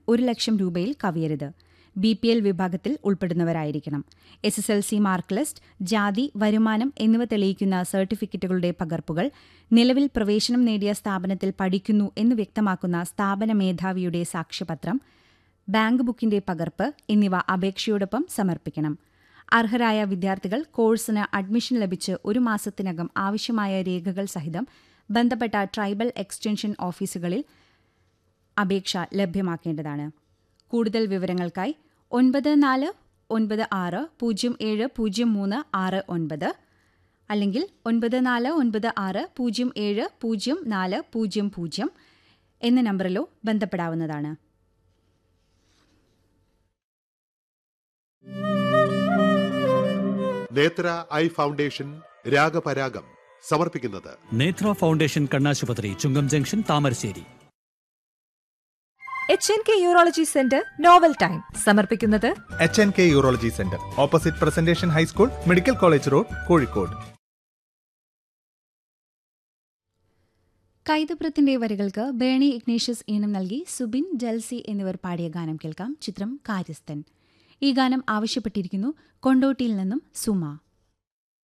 ഒരു ലക്ഷം രൂപയിൽ കവിയരുത് B P L വിഭാഗത്തിൽ ഉൾപ്പെടുന്നവരായിരിക്കണം S S L C mark list ജാതി വരുമാനം എന്നിവ തെളിയിക്കുന്ന സർട്ടിഫിക്കറ്റുകളുടെ പകർപ്പുകൾ നിലവിൽ പ്രവേശനം നേടിയ സ്ഥാപനത്തിൽ പഠിക്കുന്നു എന്ന് വ്യക്തമാക്കുന്ന സ്ഥാപന മേധാവിയുടെ സാക്ഷ്യപത്രം ബാങ്ക് ബുക്കിന്റെ പകർപ്പ് എന്നിവ അപേക്ഷയോടൊപ്പം സമർപ്പിക്കണം അർഹരായ വിദ്യാർത്ഥികൾ കോഴ്സിന് അഡ്മിഷൻ ലഭിച്ച് ഒരു മാസത്തിനകം ആവശ്യമായ രേഖകൾ സഹിതം ബന്ധപ്പെട്ട ട്രൈബൽ എക്സ്റ്റൻഷൻ ഓഫീസുകളിൽ അപേക്ഷ ലഭ്യമാക്കേണ്ടതാണ് കൂടുതൽ വിവരങ്ങൾക്കായി ഒൻപത് നാല് ഒൻപത് ആറ് പൂജ്യം ഏഴ് പൂജ്യം മൂന്ന് ആറ് ഒൻപത് അല്ലെങ്കിൽ ഒൻപത് നാല് ഒൻപത് ആറ് പൂജ്യം ഏഴ് പൂജ്യം നാല് പൂജ്യം പൂജ്യം എന്ന നമ്പറിലോ ബന്ധപ്പെടാവുന്നതാണ് നേത്ര ഐ ഫൗണ്ടേഷൻ രാഗപരാഗം സമർപ്പിക്കുന്നത് നേത്ര ഫൗണ്ടേഷൻ കണ്ണാശുപത്രി Chungam junction Thamarassery H N K urology centre novel time സമർപ്പിക്കുന്നത് H N K urology centre opposite Presentation high school medical college road Kozhikode കൈതപ്രത്തിന്റെ വരികൾക്ക് ബേണി ഇഗ്നേഷ്യസ് ഈണം നൽകി സുബിൻ ജൽസി എന്നിവർ പാടിയ ഗാനം കേൾക്കാം ചിത്രം കാര്യസ്ഥൻ ഈ ഗാനം ആവശ്യപ്പെട്ടിരിക്കുന്നു കൊണ്ടോട്ടിയിൽ നിന്നും സുമ